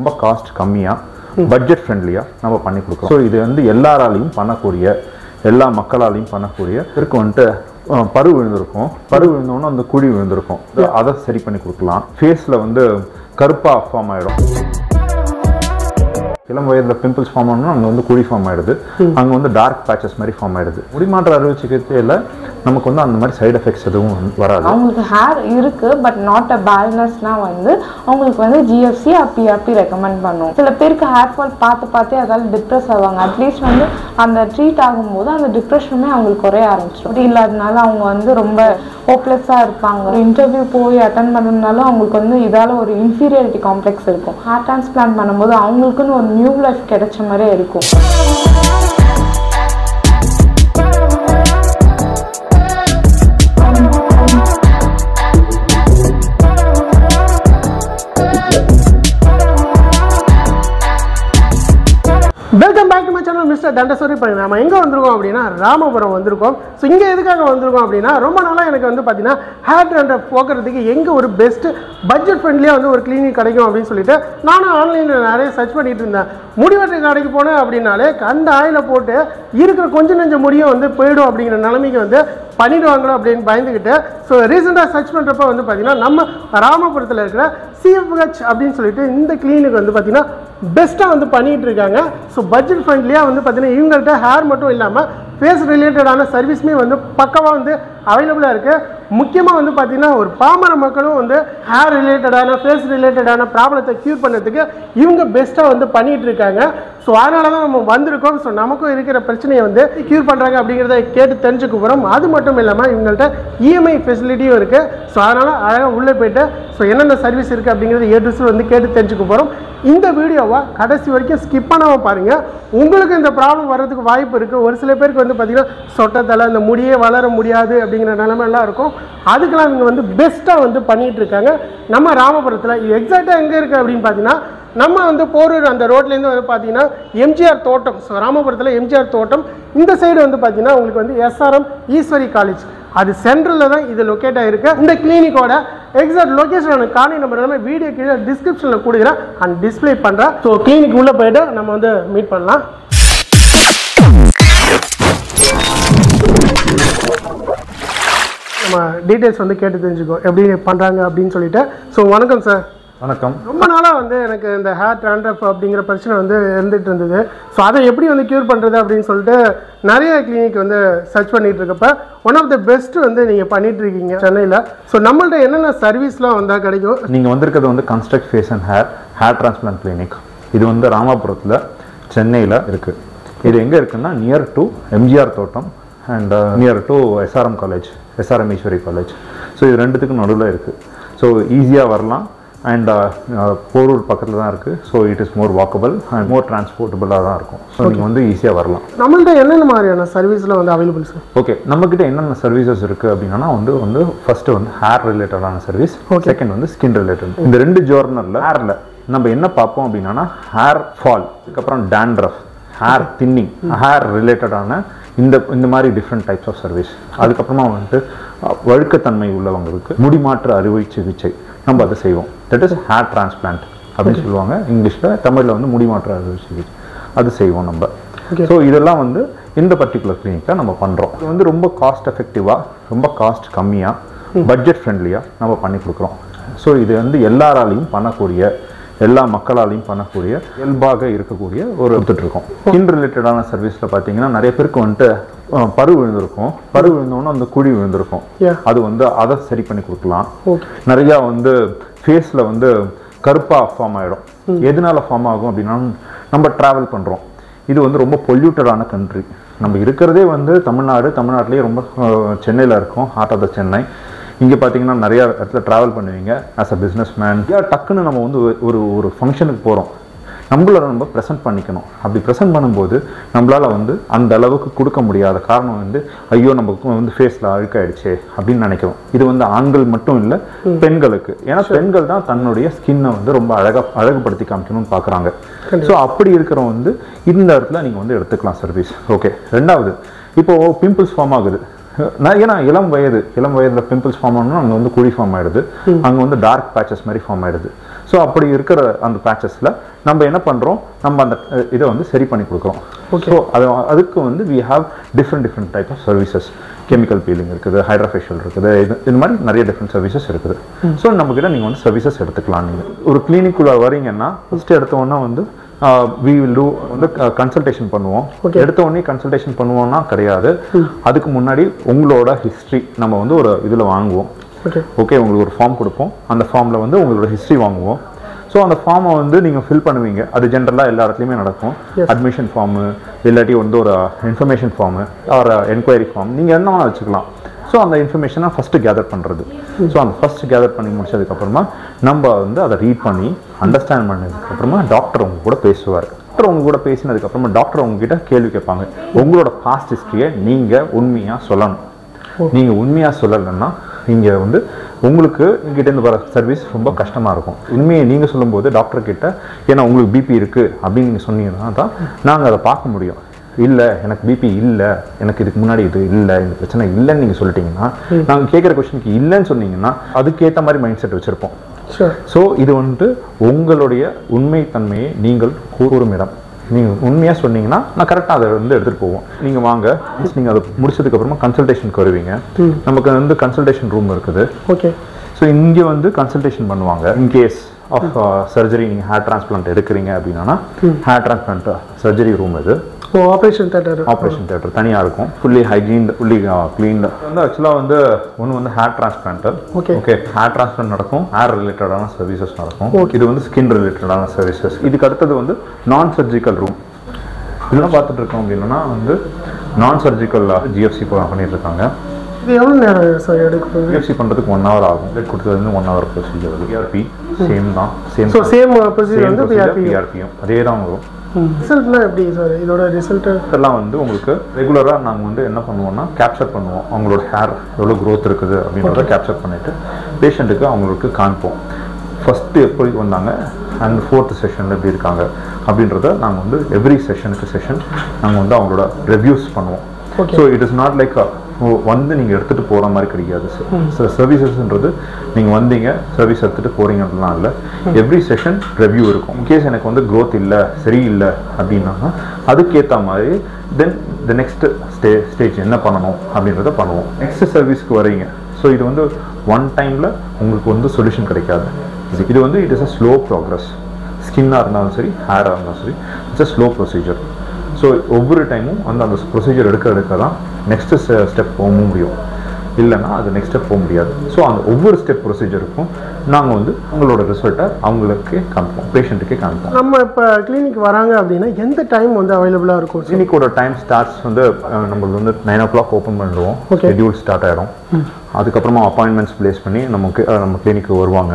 ரொம்ப காஸ்ட் கம்மியாக பட்ஜெட் ஃப்ரெண்ட்லியாக நம்ம பண்ணி கொடுக்குறோம் ஸோ இது வந்து எல்லாராலையும் பண்ணக்கூடிய எல்லா மக்களாலையும் பண்ணக்கூடிய இருக்கு வந்துட்டு அஹ், பரு விழுந்திருக்கும் பரு விழுந்தோன்னா அந்த குழி விழுந்திருக்கும் அதை சரி பண்ணி கொடுக்கலாம் ஃபேஸில் வந்து கருப்பாக ஃபார்ம் ஆகிடும் இளம் வயதுல பிம்பிள்ஸ் ஃபார்ம் ஆகணும் அங்கே வந்து குழி ஃபார்ம் ஆயிடுது அங்கே வந்து டார்க் பேச்சஸ் மாதிரி ஃபார்ம் ஆயிடுது முடிமாற்று அறுவை சிகிச்சையில் நமக்கு வந்து அந்த மாதிரி சைடு எஃபெக்ட்ஸ் எதுவும் வந்து வராது அவங்களுக்கு ஹேர் இருக்கு பட் நாட் அ பேல்னஸ்னா வந்து அவங்களுக்கு வந்து ஜிஎஃப்சி அப்பி அப்பி ரெக்கமெண்ட் பண்ணும் சில பேருக்கு ஹேர் ஃபால் பார்த்து பார்த்தே அதால டிப்ரெஸ் ஆவாங்க அட்லீஸ்ட் வந்து அந்த ட்ரீட் ஆகும்போது அந்த டிப்ரெஷனுமே அவங்களுக்கு குறைய ஆரம்பிச்சிடும் அப்படி இல்லாதனால அவங்க வந்து ரொம்ப ஹோப்லெஸ்ஸாக இருப்பாங்க ஒரு இன்டர்வியூ போய் அட்டன் பண்ணணும்னாலும் அவங்களுக்கு வந்து இதால ஒரு இன்ஃபீரியாரிட்டி காம்ப்ளெக்ஸ் இருக்கும் ஹேர் டிரான்ஸ்பிளான்ட் பண்ணும்போது அவங்களுக்குன்னு ஒரு நியூ லைஃப் கிடைச்ச மாதிரியே இருக்கும் welcome back to my channel mister தண்டசோரி இப்போ நம்ம எங்கே வந்திருக்கோம் அப்படின்னா ராமபுரம் வந்திருக்கோம் ஸோ இங்கே எதுக்காக வந்திருக்கோம் அப்படின்னா ரொம்ப நாளாக எனக்கு வந்து பார்த்தீங்கன்னா ஹேர் ட்ரெண்டை போக்குறதுக்கு எங்கே ஒரு பெஸ்ட் பட்ஜெட் ஃப்ரெண்ட்லியாக வந்து ஒரு கிளினிக் கிடைக்கும் அப்படின்னு சொல்லிட்டு நானும் ஆன்லைனில் நிறைய சர்ச் பண்ணிட்டு இருந்தேன் முடிவெட்டு கடைக்கு போனேன் அப்படின்னாலே கண்ட ஆயில போட்டு இருக்கிற கொஞ்சம் நெஞ்ச முடியும் வந்து போயிடும் அப்படிங்கிற நிலைமைக்கு வந்து பண்ணிடுவாங்களோ அப்படின்னு பயந்துக்கிட்டு ஸோ ரீசெண்டாக சர்ச் பண்ணுறப்ப வந்து பார்த்தீங்கன்னா நம்ம ராமபுரத்தில் இருக்கிற சிஎஃப்ஹெச் அப்படின்னு சொல்லிட்டு இந்த கிளினிக் வந்து பார்த்தீங்கன்னா பெஸ்ட்டாக வந்து பண்ணிட்டு இருக்காங்க ஸோ பட்ஜெட் ஃப்ரெண்ட்லியாக வந்து பார்த்தீங்கன்னா இவங்கள்ட்ட ஹேர் மட்டும் இல்லாமல் ஃபேஸ் ரிலேட்டடான சர்வீஸுமே வந்து பக்கவாக வந்து அவைலபிளாக இருக்குது முக்கியமாக வந்து பார்த்தீங்கன்னா ஒரு பாமர மக்களும் வந்து ஹேர் ரிலேட்டடான ஃபேஸ் ரிலேட்டடான ப்ராப்ளத்தை க்யூர் பண்ணுறதுக்கு இவங்க பெஸ்ட்டாக வந்து பண்ணிட்டு இருக்காங்க ஸோ அதனால தான் நம்ம வந்திருக்கோம் ஸோ நமக்கும் இருக்கிற பிரச்சனையை வந்து க்யூர் பண்ணுறாங்க அப்படிங்கிறத கேட்டு தெரிஞ்சுக்க போகிறோம் அது மட்டும் இல்லாமல் இவங்கள்ட்ட இஎம்ஐ ஃபெசிலிட்டியும் இருக்குது ஸோ அதனால் அழகாக உள்ளே போயிட்டு ஸோ என்னென்ன சர்வீஸ் இருக்குது அப்படிங்கிறது ஏ டு Z வந்து கேட்டு தெரிஞ்சுக்க போகிறோம் இந்த வீடியோவை கடைசி வரைக்கும் ஸ்கிப் பண்ணாமல் பாருங்கள் உங்களுக்கு இந்த ப்ராப்ளம் வர்றதுக்கு வாய்ப்பு இருக்குது ஒரு சில பேருக்கு வந்து பார்த்திங்கன்னா சொட்டத்தலை இந்த முடியே வளர முடியாது அப்படிங்கிற நிலைமையெல்லாம் இருக்கும் அதுக்கெல்லாம் இவங்க வந்து பெஸ்ட்டாக வந்து பண்ணிகிட்டு இருக்காங்க நம்ம ராமபுரத்தில் இது எக்ஸாக்டாக எங்கே இருக்குது அப்படின்னு பார்த்தீங்கன்னா நம்ம வந்து போரூர் அந்த ரோட்லேருந்து வந்து பார்த்தீங்கன்னா எம்ஜிஆர் தோட்டம் ஸோ ராமபுரத்தில் எம்ஜிஆர் தோட்டம் இந்த சைடு வந்து பார்த்தீங்கன்னா உங்களுக்கு வந்து எஸ்ஆர்எம் ஈஸ்வரி காலேஜ் அது சென்ட்ரலில் தான் இது லொக்கேட் ஆகிருக்கு இந்த கிளினிக்கோட எக்ஸாக்ட் லொக்கேஷன் காணி நம்பர் எல்லாமே வீடியோ கீழே டிஸ்கிரிப்ஷனில் கொடுக்குறேன் அண்ட் டிஸ்ப்ளே பண்ணுறேன் ஸோ கிளினிக் உள்ளே போயிட்டு நம்ம வந்து மீட் பண்ணலாம் நம்ம டீட்டெயில்ஸ் வந்து கேட்டு தெரிஞ்சுக்கோ எப்படி பண்ணுறாங்க அப்படின்னு சொல்லிட்டு ஸோ வணக்கம் சார் வணக்கம் ரொம்ப நாளாக வந்து எனக்கு இந்த ஹேர் ட்ராண்ட்ரஃப் அப்படிங்கிற பிரச்சனை வந்து இருந்துகிட்டு இருந்தது ஸோ அதை எப்படி வந்து க்யூர் பண்ணுறது அப்படின்னு சொல்லிட்டு நிறைய கிளினிக் வந்து சர்ச் பண்ணிட்டு இருக்கப்ப ஒன் ஆஃப் த பெஸ்ட் வந்து நீங்கள் பண்ணிட்டு இருக்கீங்க சென்னையில் ஸோ நம்மள்ட்ட என்னென்ன சர்வீஸ்லாம் வந்தால் கிடைக்கும் நீங்கள் வந்திருக்கிறது வந்து construct face and hair hair transplant clinic இது வந்து ராமாபுரத்தில் சென்னையில் இருக்குது இது எங்கே இருக்குன்னா near to MGR Thottam and near to SRM college SRM Eswari college so இது ரெண்டுத்துக்கும் நடுவில் இருக்குது ஸோ ஈஸியாக வரலாம் அண்ட் போரூர் பக்கத்தில் தான் இருக்குது so it is more walkable and more டிரான்ஸ்போர்ட்டபுளாக தான் இருக்கும் ஸோ நீங்கள் வந்து ஈஸியாக வரலாம் நம்மள்ட்ட என்னென்ன மாதிரியான சர்வீஸ்லாம் வந்து அவைலபிள் சார் ஓகே நம்மக்கிட்ட என்னென்ன சர்வீசஸ் இருக்குது அப்படின்னா வந்து வந்து ஃபர்ஸ்ட் வந்து ஹேர் ரிலேட்டடான சர்வீஸ் செகண்ட் வந்து ஸ்கின் ரிலேட்டட் இந்த ரெண்டு ஜோர்னரில் ஹேரில் நம்ம என்ன பார்ப்போம் அப்படின்னா ஹேர் ஃபால் அதுக்கப்புறம் டேண்ட்ரஃப் ஹேர் தின்னிங் ஹேர் ரிலேட்டடான இந்த இந்த மாதிரி டிஃப்ரெண்ட் டைப்ஸ் ஆஃப் சர்வீஸ் அதுக்கப்புறமா வந்துட்டு அஹ், வழுக்கத்தன்மை உள்ளவங்களுக்கு முடிமாற்று அறுவை சிகிச்சை நம்ம அதை செய்வோம் தட் இஸ் ஹேர் டிரான்ஸ்பிளான்ட் அப்படின்னு சொல்லுவாங்க இங்கிலீஷில் தமிழில் வந்து முடிமாற்று அறுவை சிகிச்சை அது செய்வோம் நம்ம ஸோ இதெல்லாம் வந்து இந்த பர்டிகுலர் கிளினிக்கில் நம்ம பண்ணுறோம் இது வந்து ரொம்ப காஸ்ட் எஃபெக்டிவாக ரொம்ப காஸ்ட் கம்மியாக பட்ஜெட் ஃப்ரெண்ட்லியாக நம்ம பண்ணி கொடுக்குறோம் ஸோ இது வந்து எல்லாராலையும் பண்ணக்கூடிய எல்லா மக்களாலையும் பண்ணக்கூடிய இயல்பாக இருக்கக்கூடிய ஒரு இருக்கோம் ஸ்கின் ரிலேட்டடான சர்வீஸில் பார்த்தீங்கன்னா நிறைய பேருக்கு வந்துட்டு அஹ், பரு விழுந்திருக்கும் பரு விழுந்தோன்னா அந்த குழி விழுந்திருக்கும் Yeah. அது வந்து அதை சரி பண்ணி கொடுக்கலாம் ஓகே நிறையா வந்து ஃபேஸில் வந்து கருப்பாக ஃபார்ம் ஆகிடும் எதனால ஃபார்ம் ஆகும் அப்படின்னா நம்ம ட்ராவல் பண்ணுறோம் இது வந்து ரொம்ப பொல்யூட்டடான கண்ட்ரி நம்ம இருக்கிறதே வந்து தமிழ்நாடு தமிழ்நாட்டிலேயே ரொம்ப சென்னையில் இருக்கோம் ஹார்ட் ஆஃப் த சென்னை இங்கே பார்த்தீங்கன்னா நிறையா இடத்துல ட்ராவல் பண்ணுவீங்க ஆஸ் அ பிஸ்னஸ் மேன் டக்குன்னு நம்ம வந்து ஒரு- ஒரு ஒரு ஃபங்க்ஷனுக்கு போகிறோம் நம்மள நம்ம ப்ரெசென்ட் பண்ணிக்கணும் அப்படி ப்ரெசென்ட் பண்ணும்போது நம்மளால வந்து அந்த அளவுக்கு கொடுக்க முடியாத காரணம் வந்து ஐயோ நமக்கு வந்து ஃபேஸில் அழுக்காயிடுச்சே அப்படின்னு நினைக்கிறோம் இது வந்து ஆண்கள் மட்டும் இல்லை பெண்களுக்கு ஏன்னா பெண்கள் தான் தன்னுடைய ஸ்கின்னை வந்து ரொம்ப அழகா அழகுபடுத்தி காமிக்கணும்னு பார்க்குறாங்க ஸோ அப்படி இருக்கிறவங்க வந்து இந்த இடத்துல நீங்கள் வந்து எடுத்துக்கலாம் சர்வீஸ் ஓகே ரெண்டாவது இப்போ பிம்பிள்ஸ் ஃபார்ம் ஆகுது நான் ஏன்னா இளம் வயது இளம் வயதுல பிம்பிள்ஸ் ஃபார்ம் ஆகணும்னா அங்கே வந்து குழி ஃபார்ம் ஆயிடுது அங்கே வந்து டார்க் பேச்சஸ் மாதிரி ஃபார்ம் ஆயிடுது ஸோ அப்படி இருக்கிற அந்த பேச்சஸில் நம்ம என்ன பண்ணுறோம் நம்ம அந்த அஹ், இதை வந்து சரி பண்ணி கொடுக்குறோம் ஸோ அது அதுக்கு வந்து we have different different type of services chemical peeling இருக்குது ஹைட்ராஃபேஷியல் இருக்குது இது இது மாதிரி நிறைய டிஃப்ரெண்ட் சர்வீசஸ் இருக்குது ஸோ நம்மக்கிட்ட நீங்கள் வந்து சர்வீசஸ் எடுத்துக்கலாம் நீங்கள் ஒரு கிளினிக்குள்ளே வரீங்கன்னா ஃபஸ்ட்டு எடுத்த உடனே வந்து வி வில் டூ வந்து கன்சல்டேஷன் பண்ணுவோம் எடுத்த உடனே கன்சல்டேஷன் பண்ணுவோம்னா கிடையாது அதுக்கு முன்னாடி உங்களோட ஹிஸ்ட்ரி நம்ம வந்து ஒரு இதில் வாங்குவோம் ஓகே ஓகே உங்களுக்கு ஒரு ஃபார்ம் கொடுப்போம் அந்த ஃபார்மில் வந்து உங்களோட ஹிஸ்ட்ரி வாங்குவோம் ஸோ அந்த ஃபார்மை வந்து நீங்கள் ஃபில் பண்ணுவீங்க அது ஜென்ரலாக எல்லா இடத்துலையுமே நடக்கும் அட்மிஷன் ஃபார்மு இல்லாட்டி வந்து ஒரு இன்ஃபர்மேஷன் ஃபார்மு ஒரு என்கொயரி ஃபார்ம் நீங்கள் என்ன வேணால் வச்சுக்கலாம் ஸோ அந்த இன்ஃபர்மேஷனை ஃபஸ்ட்டு கேதர் பண்ணுறது ஸோ அந்த ஃபஸ்ட் கேதர் பண்ணி முடிச்சதுக்கப்புறமா நம்ம வந்து அதை ரீட் பண்ணி அண்டர்ஸ்டாண்ட் பண்ணதுக்கப்புறமா டாக்டர் உங்க கூட பேசுவார் டாக்டர் உங்க கூட பேசினதுக்கப்புறமா டாக்டர் உங்ககிட்ட கேள்வி கேட்பாங்க உங்களோட பாஸ்ட் ஹிஸ்ட்ரியை நீங்கள் உண்மையாக சொல்லணும் நீங்க உண்மையா சொல்லலைன்னா இங்க வந்து உங்களுக்கு இங்கிட்ட இருந்து வர சர்வீஸ் ரொம்ப கஷ்டமா இருக்கும் உண்மையை நீங்க சொல்லும்போது டாக்டர் கிட்ட ஏன்னா உங்களுக்கு பிபி இருக்கு அப்படின்னு நீங்க சொன்னீங்கன்னா தான் நாங்க அதை பார்க்க முடியும் இல்ல எனக்கு பிபி இல்ல எனக்கு இதுக்கு முன்னாடி இது இல்ல இந்த பிரச்சனை இல்லைன்னு நீங்க சொல்லிட்டீங்கன்னா நாங்க கேட்குற கொஸ்டினுக்கு இல்லைன்னு சொன்னீங்கன்னா அதுக்கேற்ற மாதிரி மைண்ட் செட் வச்சிருப்போம் ஷூர் ஸோ இது வந்துட்டு உங்களுடைய உண்மைத்தன்மையை நீங்கள் கூறும் இடம் நீங்கள் உண்மையாக சொன்னீங்கன்னா நான் கரெக்டாக அதை வந்து எடுத்துகிட்டு போவோம் நீங்கள் வாங்க நீங்கள் அதை முடிச்சதுக்கு அப்புறமா கன்சல்டேஷனுக்கு வருவீங்க நமக்கு வந்து கன்சல்டேஷன் ரூம் இருக்குது ஓகே ஸோ இங்கே வந்து கன்சல்டேஷன் பண்ணுவாங்க இன்கேஸ் ஆஃப் சர்ஜரி நீங்கள் ஹேர் டிரான்ஸ்பிளான்ட் எடுக்கிறீங்க அப்படின்னா ஹேர் டிரான்ஸ்பிளான்ட் சர்ஜரி ரூம் இது oh operation theatre operation theatre தனியாக இருக்கும் ஃபுல்லி ஹைஜீன் ஃபுல்லி க்ளீன் வந்து ஆக்சுவலாக வந்து ஒன்று வந்து hair transplant Okay. Okay hair transplant நடக்கும் ஹேர் ரிலேட்டடான சர்வீசஸ் நடக்கும் இது வந்து ஸ்கின் ரிலேட்டடான சர்வீசஸ் இதுக்கு அடுத்தது வந்து நான் சர்ஜிக்கல் ரூம் இதெல்லாம் பார்த்துட்டு இருக்கோம் அப்படின்னா வந்து நான் சர்ஜிக்கல் ஜிஎஃப்சி பண்ணிட்டு இருக்காங்க இது எவ்வளோ நேரம் சார் எடுக்கும் ஜிஎஃப்சி பண்ணுறதுக்கு ஒன் ஹவர் ஆகும் டேட் கொடுத்தது வந்து one hour procedure PRP same தான் சேம் ஸோ சேம் ப்ரொசீஜர் வந்து பிஆர்பி பிஆர்பியும் அதே தான் வரும் ரிசல்ட்லாம் எப்படி சார் இதோட ரிசல்ட்டு இதெல்லாம் வந்து உங்களுக்கு ரெகுலராக நாங்கள் வந்து என்ன பண்ணுவோம்னா கேப்சர் பண்ணுவோம் அவங்களோட ஹேர் எவ்வளோ growth இருக்குது அப்படின்றத கேப்சர் பண்ணிட்டு பேஷண்ட்டுக்கு அவங்களுக்கு காமிப்போம் ஃபஸ்ட்டு எப்படி வந்தாங்க அண்ட் ஃபோர்த் செஷனில் எப்படி இருக்காங்க அப்படின்றத நாங்கள் வந்து எவ்ரி செஷனுக்கு செஷன் நாங்கள் வந்து அவங்களோட ரிவ்யூஸ் பண்ணுவோம் so it is not like வந்து நீங்கள் எடுத்துகிட்டு போகிற மாதிரி கிடையாது சார் சர்வீசஸ்ன்றது நீங்கள் வந்தீங்க சர்வீஸ் எடுத்துகிட்டு போகிறீங்கன்றதுலாம் இல்லை எவ்ரி செஷன் ரிவ்யூ இருக்கும் இன்கேஸ் எனக்கு வந்து growth இல்லை சரியில்லை அப்படின்னா அதுக்கேற்ற மாதிரி then the next stay stage என்ன பண்ணணும் அப்படின்றத பண்ணுவோம் நெக்ஸ்ட் சர்வீஸ்க்கு வரீங்க ஸோ இது வந்து ஒன் டைமில் உங்களுக்கு வந்து சொல்யூஷன் கிடைக்காது இது- இது வந்து it is a slow progress ஸ்கின்னாக இருந்தாலும் சரி ஹேராக இருந்தாலும் சரி it's a slow procedure so ஒவ்வொரு டைமும் வந்து அந்த ப்ரொசீஜர் எடுக்க எடுக்க தான் நெக்ஸ்ட் ஸ்டெப் போக முடியும் இல்லைன்னா அது நெக்ஸ்ட் ஸ்டெப் போக முடியாது ஸோ அந்த ஒவ்வொரு ஸ்டெப் ப்ரொசீஜருக்கும் நாங்கள் வந்து உங்களோட ரிசல்ட்டை அவங்களுக்கே காமிப்போம் பேஷண்ட்டுக்கே காமிப்போம் நம்ம இப்போ கிளினிக் வராங்க அப்படின்னா எந்த டைம் வந்து அவைலபிளாக இருக்கும் சார் கிளினிக்கோட டைம் ஸ்டார்ட்ஸ் வந்து அஹ், நம்மளுக்கு வந்து நைன் ஓ கிளாக் ஓப்பன் பண்ணிடுவோம் Okay. ஷெட்யூல் ஸ்டார்ட் ஆயிடும் அதுக்கப்புறமா அப்பாயின்மெண்ட்ஸ் ப்ளேஸ் பண்ணி நமக்கு அஹ், நம்ம கிளினிக்கு வருவாங்க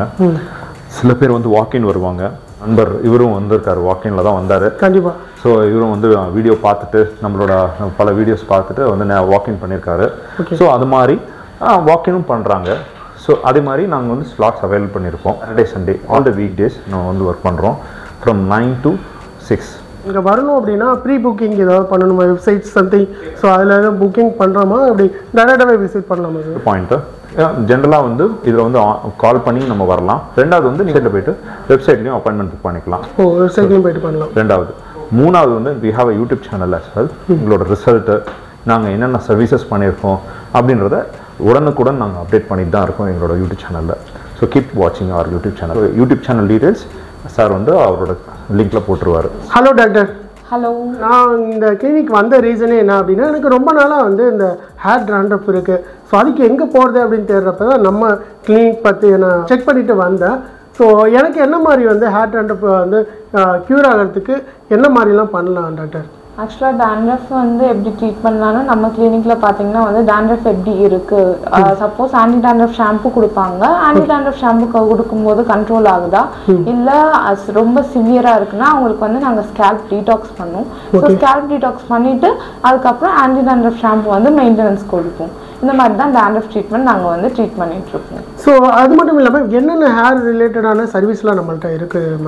சில பேர் வந்து வாக்கின் வருவாங்க நண்பர் இவரும் வந்திருக்காரு வாக்கின்ல தான் வந்தார் கண்டிப்பாக ஸோ இவரும் வந்து வீடியோ பார்த்துட்டு நம்மளோட பல வீடியோஸ் பார்த்துட்டு வந்து வாக்கிங் பண்ணியிருக்காரு ஸோ அது மாதிரி வாக்கினும் பண்ணுறாங்க ஸோ அதே மாதிரி நாங்கள் வந்து ஸ்லாட்ஸ் அவைலபிள் பண்ணியிருக்கோம் Saturday Sunday all the week days நம்ம வந்து ஒர்க் பண்ணுறோம் ஃப்ரம் நைன் டு சிக்ஸ் இங்கே வரணும் அப்படின்னா ப்ரீ புக்கிங் ஏதாவது பண்ணணுமா வெப்சைட் சம்திங் ஸோ அதில் எதாவது புக்கிங் பண்ணுறோமா அப்படி டேரெக்டாகவே விசிட் பண்ணலாமா சார் பாயிண்ட்டு ஜென்ரலாக வந்து இதில் வந்து கால் பண்ணி நம்ம வரலாம் ரெண்டாவது வந்து நீங்கள் போயிட்டு வெப்சைட்லேயும் அப்பாயின்மெண்ட் புக் பண்ணிக்கலாம் ஓ வெப்சைட்லையும் போயிட்டு பண்ணலாம் ரெண்டாவது மூணாவது வந்து we have a YouTube channel as well உங்களோட ரிசல்ட்டு நாங்கள் என்னென்ன சர்வீசஸ் பண்ணியிருக்கோம் அப்படின்றத உடனுக்குடன் நாங்கள் அப்டேட் பண்ணிட்டு தான் இருக்கோம் எங்களோட யூடியூப் சேனலில் ஸோ கீப் வாட்சிங் our YouTube channel YouTube channel details sir வந்து அவரோட லிங்க்ல போட்டுருவார் ஹலோ டாக்டர் ஹலோ நான் இந்த கிளினிக் வந்த ரீசனே என்ன அப்படின்னா எனக்கு ரொம்ப நாளாக வந்து இந்த ஹேர் ட்ராண்ட்ரஃப் இருக்குது ஸோ அதுக்கு எங்கே போகிறது அப்படின்னு தேடுறப்ப தான் நம்ம கிளினிக் பற்றி நான் செக் பண்ணிட்டு வந்தேன் ஸோ எனக்கு என்ன மாதிரி வந்து ஹேர் ட்ராண்ட்ரஃப் வந்து க்யூர் ஆகிறதுக்கு என்ன மாதிரிலாம் பண்ணலாம் டாக்டர் ஆக்சுவலாக dandruff வந்து எப்படி ட்ரீட் பண்ணலாம்னா நம்ம கிளினிக்ல பார்த்தீங்கன்னா வந்து dandruff எப்படி இருக்கு சப்போஸ் ஆன்டி dandruff ஷாம்பு கொடுப்பாங்க ஆன்டி dandruff ஷாம்பு கொடுக்கும்போது கண்ட்ரோல் ஆகுதா இல்லை ரொம்ப சிவியராக இருக்குன்னா அவங்களுக்கு வந்து நாங்கள் ஸ்கேல்ப் டீடாக்ஸ் பண்ணுவோம் ஸோ ஸ்கேல்ப் டீடாக்ஸ் பண்ணிட்டு அதுக்கப்புறம் ஆன்டி dandruff ஷாம்பு வந்து மெயின்டெனன்ஸ் கொடுப்போம் இந்த மாதிரி தான் dandruff ட்ரீட்மெண்ட் நாங்கள் வந்து ட்ரீட் பண்ணிட்டு இருக்கோம் ஸோ அது மட்டும் இல்லாமல் என்னென்ன ஹேர் ரிலேட்டடான சர்வீஸ்லாம் நம்மள்ட்ட இருக்குது மேம்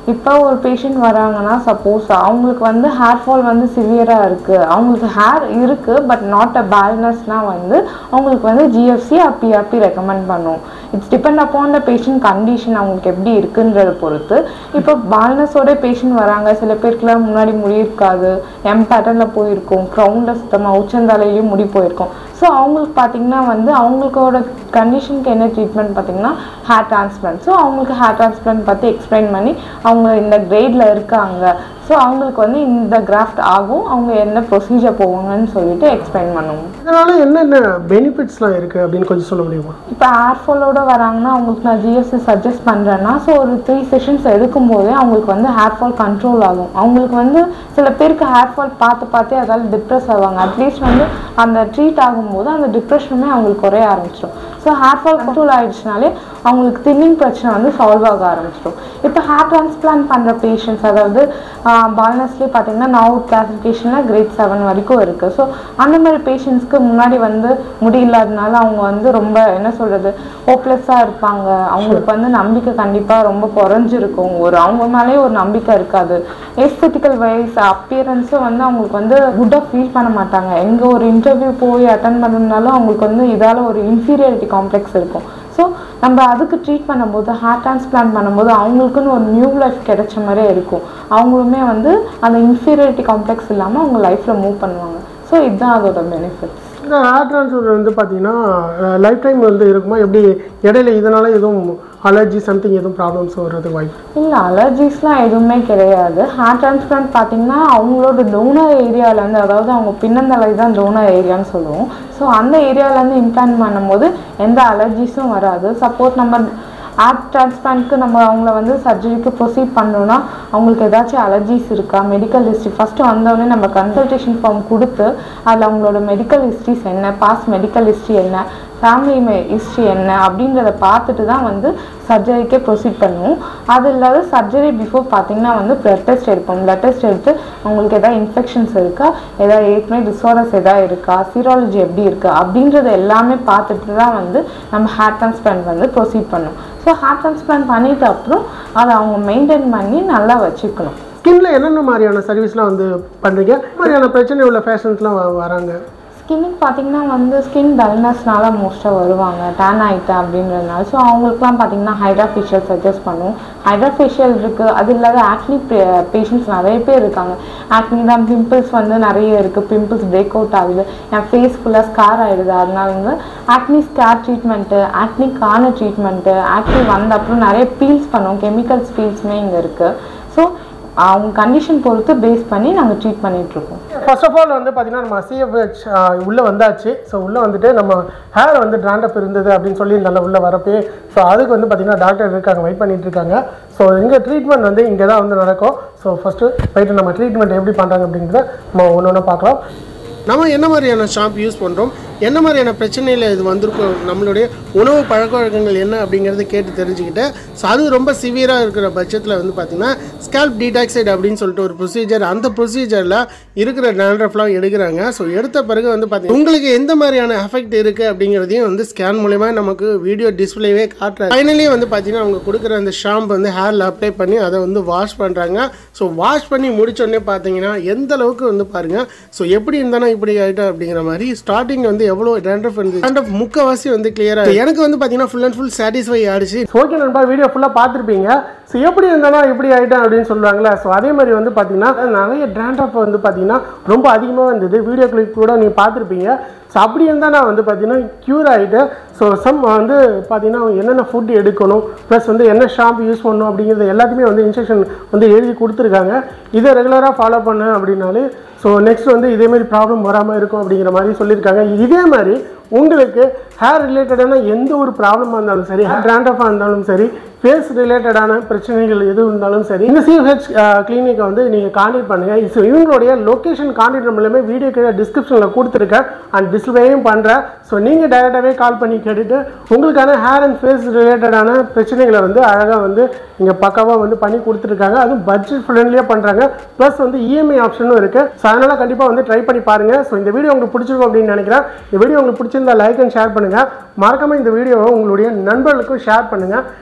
இப்போ ஒரு பேஷண்ட் வராங்கன்னா சப்போஸ் அவங்களுக்கு வந்து ஹேர் ஃபால் வந்து சிவியராக இருக்குது அவங்களுக்கு ஹேர் இருக்குது பட் நாட் அ பேல்னஸ்னால் வந்து அவங்களுக்கு வந்து ஜிஎஃப்சி பிஆர்பி ரெக்கமெண்ட் பண்ணும் it's depend upon the patient condition அவங்களுக்கு எப்படி இருக்குன்றத பொறுத்து இப்போ பால்னஸோட பேஷண்ட் வராங்க சில பேருக்குலாம் முன்னாடி முடி இருக்காது எம் பேட்டர்னில் போயிருக்கும் க்ரௌண்டில் சுத்தமாக உச்சந்தலையிலையும் முடி போயிருக்கும் ஸோ அவங்களுக்கு பார்த்தீங்கன்னா வந்து அவங்களுக்கோட கண்டிஷனுக்கு என்ன ட்ரீட்மெண்ட் பார்த்தீங்கன்னா ஹேர் டிரான்ஸ்பிளான்ட் ஸோ அவங்களுக்கு ஹேர் டிரான்ஸ்பிளான்ட் பற்றி எக்ஸ்பிளைன் பண்ணி அவங்க இந்த கிரேடில் இருக்காங்க ஸோ அவங்களுக்கு வந்து இந்த கிராஃப்ட் ஆகும் அவங்க என்ன ப்ரொசீஜர் போவாங்கன்னு சொல்லிட்டு எக்ஸ்பிளைன் பண்ணுவோம் இதனால என்னென்ன பெனிஃபிட்ஸ்லாம் இருக்குது அப்படின்னு கொஞ்சம் சொல்ல முடியுமா இப்போ ஹேர் ஃபாலோட வராங்கன்னா அவங்களுக்கு நான் ஜிஎஸ்சி சஜஸ்ட் பண்ணுறேன்னா ஸோ ஒரு த்ரீ செஷன்ஸ் எடுக்கும்போதே அவங்களுக்கு வந்து ஹேர் ஃபால் கண்ட்ரோல் ஆகும் அவங்களுக்கு வந்து சில பேருக்கு ஹேர் ஃபால் பார்த்து பார்த்தே அதால் டிப்ரெஸ் ஆவாங்க அட்லீஸ்ட் வந்து அந்த ட்ரீட் ஆகும்போது அந்த டிப்ரெஷனுமே அவங்களுக்கு குறைய ஆரம்பிச்சிடும் ஸோ ஹேர் ஃபால் கண்ட்ரோல் ஆயிடுச்சுனாலே அவங்களுக்கு தின்னிங் பிரச்சனை வந்து சால்வ் ஆக ஆரம்பிச்சிடும் இப்போ ஹேர் டிரான்ஸ்பிளான்ட் பண்ணுற பேஷண்ட்ஸ் அதாவது பால்னஸ்லேயே பார்த்தீங்கன்னா நாவுட் கிளாசிஃபிகேஷனில் கிரேட் செவன் வரைக்கும் இருக்குது ஸோ அந்த மாதிரி பேஷண்ட்ஸ்க்கு முன்னாடி வந்து முடி இல்லாதனால அவங்க வந்து ரொம்ப என்ன சொல்கிறது ஹோப்லெஸ்ஸாக இருப்பாங்க அவங்களுக்கு வந்து நம்பிக்கை கண்டிப்பாக ரொம்ப குறைஞ்சிருக்கும் ஒரு அவங்க மேலேயே ஒரு நம்பிக்கை இருக்காது எஸ்தட்டிக்கல் வைஸ் அப்பியரன்ஸும் வந்து அவங்களுக்கு வந்து குட்டாக ஃபீல் பண்ண மாட்டாங்க எங்கே ஒரு இன்டர்வியூ போய் அட்டன் பண்ணணும்னாலும் அவங்களுக்கு வந்து இதால் ஒரு இன்ஃபீரியாரிட்டி காம்ப்ளெக்ஸ் இருக்கும் ஸோ நம்ம அதுக்கு ட்ரீட் பண்ணும்போது ஹேர் டிரான்ஸ்பிளான்ட் பண்ணும்போது அவங்களுக்குன்னு ஒரு நியூ லைஃப் கிடைச்ச மாதிரியே இருக்கும் அவங்களுமே வந்து அந்த இன்ஃபீரியாரிட்டி காம்ப்ளெக்ஸ் இல்லாமல் அவங்க லைஃப்பில் மூவ் பண்ணுவாங்க ஸோ இதுதான் அதோட பெனிஃபிட்ஸ் இந்த ஹேர் ட்ரான்ஸ்ஃபர் வந்து பார்த்தீங்கன்னா லைஃப் டைம் வந்து இருக்குமா எப்படி இடையில இதனால எதுவும் அலர்ஜி சம்திங் எதுவும் ப்ராப்ளம்ஸ் வர்றதுக்கு வாய்ப்பு இல்லை அலர்ஜிஸ்லாம் எதுவுமே கிடையாது ஹேர் டிரான்ஸ்பிளான்ட் பார்த்தீங்கன்னா அவங்களோட டோனர் ஏரியாவிலேருந்து அதாவது அவங்க பின்னந்தலை தான் டோனர் ஏரியான்னு சொல்லுவோம் ஸோ அந்த ஏரியாவிலேருந்து இம்ப்ளான்ட் பண்ணும்போது எந்த அலர்ஜிஸும் வராது சப்போஸ் நம்ம ஹேர் டிரான்ஸ்பிளான்ட்க்கு நம்ம அவங்கள வந்து சர்ஜரிக்கு ப்ரொசீட் பண்ணோம்னா அவங்களுக்கு ஏதாச்சும் அலர்ஜிஸ் இருக்கா மெடிக்கல் ஹிஸ்ட்ரி ஃபஸ்ட்டு வந்தோடனே நம்ம கன்சல்டேஷன் ஃபார்ம் கொடுத்து அதில் அவங்களோட மெடிக்கல் ஹிஸ்ட்ரிஸ் என்ன பாஸ்ட் மெடிக்கல் ஹிஸ்ட்ரி என்ன ஃபேமிலி ஹிஸ்ட்ரி என்ன அப்படின்றத பார்த்துட்டு தான் வந்து சர்ஜரிக்கே ப்ரொசீட் பண்ணுவோம் அது இல்லாத சர்ஜரி பிஃபோர் பார்த்தீங்கன்னா வந்து பிளட் டெஸ்ட் எடுப்போம் பிளட் டெஸ்ட் எடுத்து அவங்களுக்கு எதாவது இன்ஃபெக்ஷன்ஸ் இருக்கா ஏதாவது ஏற்கனவே டிஸார்டர்ஸ் எதாவது இருக்கா சீராலஜி எப்படி இருக்குது அப்படின்றத எல்லாமே பார்த்துட்டு தான் வந்து நம்ம ஹேர் டிரான்ஸ்பிளான்ட் வந்து ப்ரொசீட் பண்ணோம் ஸோ ஹேர் டிரான்ஸ்பிளான்ட் பண்ணிட்ட அப்புறம் அதை அவங்க மெயின்டைன் பண்ணி நல்லா வச்சுக்கணும் ஸ்கின்ல என்னென்ன மாதிரியான சர்வீஸ்லாம் வந்து பண்ணுறீங்க மாதிரியான பிரச்சனை உள்ள ஃபேஷன்ஸ்லாம் வராங்க ஸ்கின்னுக்கு பார்த்தீங்கன்னா வந்து ஸ்கின் டல்னஸ்னால மோஸ்ட்டாக வருவாங்க டேன் ஆகிட்டேன் அப்படின்றதுனால ஸோ அவங்களுக்குலாம் பார்த்தீங்கன்னா ஹைட்ரா ஃபேஷியல் சஜஸ்ட் பண்ணுவோம் ஹைட்ரா ஃபேஷியல் இருக்குது அது இல்லாத ஆக்னி பேஷண்ட்ஸ் நிறைய பேர் இருக்காங்க ஆக்னி தான் பிம்பிள்ஸ் வந்து நிறைய இருக்குது பிம்பிள்ஸ் பிரேக் அவுட் ஆகுது என் ஃபேஸ் ஃபுல்லாக ஸ்கார் ஆகிடுது அதனால வந்து ஆக்னி ஸ்கார் ட்ரீட்மெண்ட்டு ஆக்னிக்கான ட்ரீட்மெண்ட்டு ஆக்னி வந்த அப்புறம் நிறைய பீல்ஸ் பண்ணுவோம் கெமிக்கல்ஸ் பீல்ஸுமே இங்கே இருக்குது ஸோ அவங்க கண்டிஷன் பொறுத்து பேஸ் பண்ணி நாங்கள் ட்ரீட் பண்ணிகிட்ருக்கோம் ஃபர்ஸ்ட் ஆஃப் ஆல் வந்து பார்த்தீங்கன்னா நம்ம சிஎஃப்ஹெச் உள்ளே வந்தாச்சு ஸோ உள்ளே வந்துட்டு நம்ம ஹேர் வந்து ட்ராண்டப் இருந்தது அப்படின்னு சொல்லி நல்லா உள்ளே வரப்பே ஸோ அதுக்கு வந்து பார்த்தீங்கன்னா டாக்டர் இருக்காங்க வெயிட் பண்ணிட்டு இருக்காங்க ஸோ இங்கே ட்ரீட்மெண்ட் வந்து இங்கே தான் வந்து நடக்கும் ஸோ ஃபஸ்ட்டு போயிட்டு நம்ம ட்ரீட்மெண்ட் எப்படி பண்ணுறாங்க அப்படிங்கிறத நம்ம ஒன்று ஒன்று பார்க்கலாம் நம்ம என்ன மாதிரியான ஷாம்பு யூஸ் பண்ணுறோம் என்ன மாதிரியான பிரச்சனையில் இது வந்திருக்கும் நம்மளுடைய உணவு பழக்க வழக்கங்கள் என்ன அப்படிங்கிறத கேட்டு தெரிஞ்சுக்கிட்டேன் ஸோ அது ரொம்ப சிவியராக இருக்கிற பட்சத்தில் வந்து பார்த்திங்கன்னா ஸ்கேல்ப் டீடாக்சைடு அப்படின்னு சொல்லிட்டு ஒரு ப்ரொசீஜர் அந்த ப்ரொசீஜரில் இருக்கிற டேண்ட்ரஃப்லாம் எடுக்கிறாங்க ஸோ எடுத்த பிறகு வந்து பார்த்தீங்கன்னா உங்களுக்கு எந்த மாதிரியான எஃபெக்ட் இருக்குது அப்படிங்கிறதையும் வந்து ஸ்கேன் மூலயமா நமக்கு வீடியோ டிஸ்பிளேவே காட்டுறாங்க ஃபைனலி வந்து பார்த்தீங்கன்னா அவங்க கொடுக்குற அந்த ஷாம்பு வந்து ஹேரில் அப்ளை பண்ணி அதை வந்து வாஷ் பண்ணுறாங்க ஸோ வாஷ் பண்ணி முடிச்சோடனே பார்த்தீங்கன்னா எந்த அளவுக்கு வந்து பாருங்கள் ஸோ எப்படி இருந்தாலும் இப்படி ஆகிட்டோம் அப்படிங்கிற மாதிரி ஸ்டார்டிங் வந்து எவ்வளோ டேண்ட்ரஃப் இருந்துச்சு டேண்ட்ரஃப் முக்கவாசி வந்து கிளியராக எனக்கு வந்து பார்த்தீங்கன்னா ஃபுல் அண்ட் ஃபுல் சாட்டிஸ்ஃபை ஆயிடுச்சு ஓகே நண்பா வீடியோ ஃபுல்லாக பார்த்துருப்பீங்க ஸோ எப்படி இருந்தாலும் இப்படி ஆகிட்டேன் அப்படின்னு சொல்லுவாங்களே ஸோ அதே மாதிரி வந்து பார்த்தீங்கன்னா நிறைய டேண்ட்ரஃப் வந்து பார்த்தீங்கன்னா ரொம்ப அதிகமாக இருந்தது வீடியோ கிளிப் கூட நீங்கள் பார்த்துருப்பீங்க ஸோ அப்படி இருந்தால் நான் வந்து பார்த்தீங்கன்னா க்யூர் ஆகிட்டேன் ஸோ சம் வந்து பார்த்தீங்கன்னா என்னென்ன ஃபுட் எடுக்கணும் ப்ளஸ் வந்து என்ன ஷாம்பு யூஸ் பண்ணணும் அப்படிங்கிறது எல்லாத்தையுமே வந்து இன்ஸ்ட்ரக்ஷன் வந்து எழுதி கொடுத்துருக்காங்க இதை ரெகுலராக ஃபாலோ பண்ண அப்படின்னாலே ஸோ நெக்ஸ்ட் வந்து இதேமாரி ப்ராப்ளம் வராமல் இருக்கும் அப்படிங்கிற மாதிரி சொல்லியிருக்காங்க இதே மாதிரி உங்களுக்கு ஹேர் ரிலேட்டடான எந்த ஒரு ப்ராப்ளமாக இருந்தாலும் சரி ஹேர் ட்ராண்டஃபாக இருந்தாலும் சரி ஃபேஸ் ரிலேட்டடான பிரச்சனைகள் எது இருந்தாலும் சரி இந்த சிஹெச் கிளினிக்கை வந்து நீங்கள் காண்டாக்ட் பண்ணுங்கள் ஸோ இவங்களுடைய லொக்கேஷன் காண்டாக்ட் மூலமே வீடியோ கீழே டிஸ்கிரிப்ஷனில் கொடுத்துருக்கேன் அண்ட் டிஸ்பிளேயும் பண்ணுறேன் ஸோ நீங்கள் டைரெக்டாகவே கால் பண்ணி கேட்டுட்டு உங்களுக்கான ஹேர் அண்ட் ஃபேஸ் ரிலேட்டடான பிரச்சனைகளை வந்து அழகாக வந்து இங்கே பக்காவாக வந்து பண்ணி கொடுத்துருக்காங்க அதுவும் பட்ஜெட் ஃப்ரெண்ட்லியாக பண்ணுறாங்க ப்ளஸ் வந்து இஎம்ஐ ஆப்ஷனும் இருக்குது ஸோ அதனால் கண்டிப்பாக வந்து ட்ரை பண்ணி பாருங்கள் ஸோ இந்த வீடியோ உங்களுக்கு பிடிச்சிருக்கும் அப்படின்னு நினைக்கிறேன் இந்த வீடியோ உங்களுக்கு பிடிச்சிருந்தா லைக் அண்ட் ஷேர் பண்ணுங்கள் மறக்காமல் இந்த வீடியோவை உங்களுடைய நண்பர்களுக்கும் ஷேர் பண்ணுங்கள் ஏன்னா அவங்க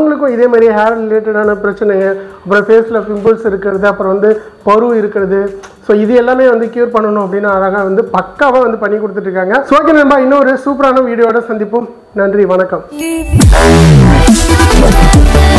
அவங்களுக்கும் இதே மாதிரி ஹேர் ரிலேட்டடான பிரச்சனைங்க அப்புறம் ஃபேஸில் பிம்பிள்ஸ் இருக்கிறது அப்புறம் வந்து பரு இருக்கிறது ஸோ இது எல்லாமே வந்து க்யூர் பண்ணணும் அப்படின்னு அழகாக வந்து பக்காவாக வந்து பண்ணி கொடுத்துட்ருக்காங்க ஸோ ஓகே நண்பா இன்னொரு சூப்பரான வீடியோட சந்திப்போம் நன்றி வணக்கம்